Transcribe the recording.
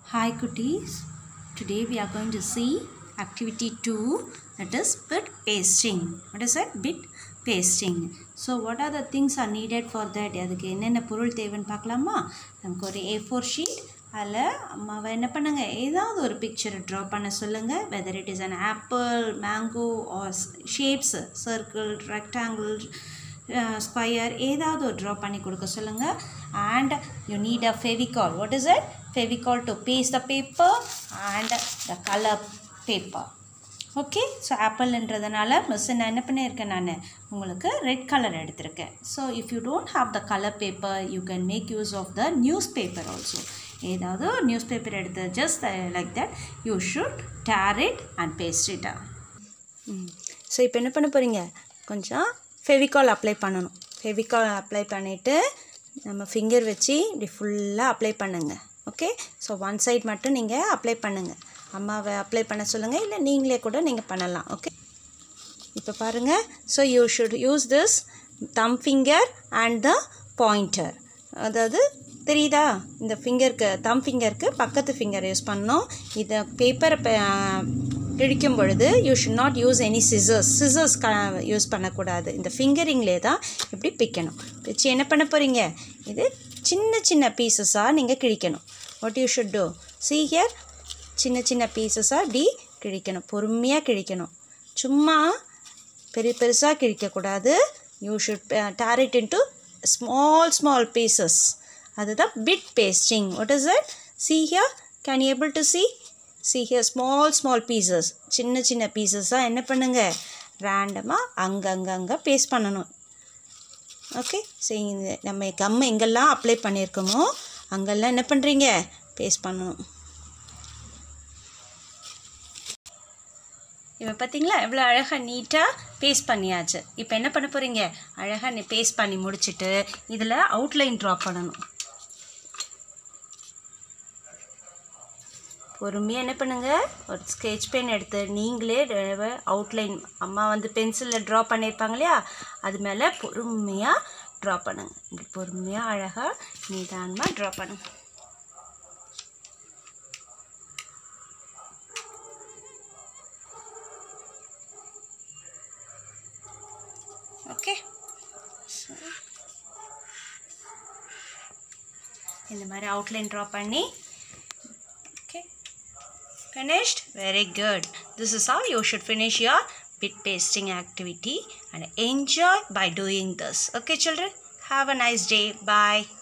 Hi cuties. Today we are going to see activity 2 that is bit pasting. What is that? Bit pasting. So what are the things are needed for that? அதுக்கு என்னென்ன பொருள் தேவைன்னு பார்க்கலாமா நமக்கு ஒரு A four sheet அதில் அம்மாவை என்ன பண்ணுங்க ஏதாவது ஒரு பிக்சரை ட்ரா பண்ண சொல்லுங்கள் whether it is an apple mango or shapes circle rectangle square ஏதாவது ஒரு ட்ரா பண்ணி கொடுக்க சொல்லுங்கள் and you need a Fevicol what is it Fevicol to paste the paper and the colour paper okay so ஆப்பிள்ன்றதுனால miss நான் என்ன பண்ணியிருக்கேன் நான் உங்களுக்கு ரெட் கலர் எடுத்திருக்கேன் so if you don't have the colour paper you can make use of the newspaper also ஏதாவது news paper எடுத்து just like that you should tear it and paste it so இப்போ என்ன பண்ண போகிறீங்க கொஞ்சம் Fevicol apply பண்ணணும் Fevicol apply பண்ணிவிட்டு நம்ம ஃபிங்கர் வச்சு இப்படி ஃபுல்லாக அப்ளை பண்ணுங்க ஓகே ஸோ ஒன் சைட் மட்டும் நீங்கள் அப்ளை பண்ணுங்கள் அம்மாவை அப்ளை பண்ண சொல்லுங்கள் இல்லை நீங்களே கூட நீங்கள் பண்ணலாம் ஓகே இப்போ பாருங்கள் so you should use this thumb finger and the pointer அதாவது தெரியுதா இந்த ஃபிங்கருக்கு தம் ஃபிங்கருக்கு பக்கத்து ஃபிங்கர் யூஸ் பண்ணணும் இதை பேப்பரை கிழிக்கும் பொழுது you should not use any scissors scissors க யூஸ் பண்ணக்கூடாது இந்த ஃபிங்கரிங்லேயே தான் இப்படி பிக்கணும் பிச்சு என்ன பண்ண போகிறீங்க இது சின்ன சின்ன பீசஸாக நீங்கள் கிழிக்கணும் what you should do see here சின்ன சின்ன பீசஸாக இப்படி கிழிக்கணும் பொறுமையாக கிழிக்கணும் சும்மா பெரிய பெருசாக கிழிக்கக்கூடாது you should tear it into small small pieces அதுதான் bit pasting what is it see here can able to see see here small small pieces சின்ன சின்ன பீசஸாக என்ன பண்ணுங்க ரேண்டமாக அங்கங்கங்கே பேஸ்ட் பண்ணணும் ஓகே சரி இந்த நம்ம கம் எங்கெல்லாம் அப்ளை பண்ணியிருக்கோமோ அங்கெல்லாம் என்ன பண்ணுறீங்க பேஸ்ட் பண்ணணும் இப்போ பார்த்தீங்களா எவ்வளோ அழகாக நீட்டாக பேஸ்ட் பண்ணியாச்சு இப்போ என்ன பண்ண போகிறீங்க அழகாக நீ பேஸ்ட் பண்ணி முடிச்சுட்டு இதில் அவுட்லைன் ட்ரா பண்ணணும் பொறுமையாக என்ன பண்ணுங்கள் ஒரு ஸ்கெட்ச் பென் எடுத்து நீங்களே அவுட்லைன் அம்மா வந்து பென்சிலில் ட்ரா பண்ணியிருப்பாங்க இல்லையா அது மேலே பொறுமையாக ட்ரா பண்ணுங்கள் இப்படி பொறுமையாக அழகாக நிதானமாக ட்ரா பண்ணுங்கள் ஓகே இந்த மாதிரி அவுட்லைன் ட்ரா பண்ணி okay finished very good this is how you should finish your bit pasting activity and enjoy by doing this okay children have a nice day bye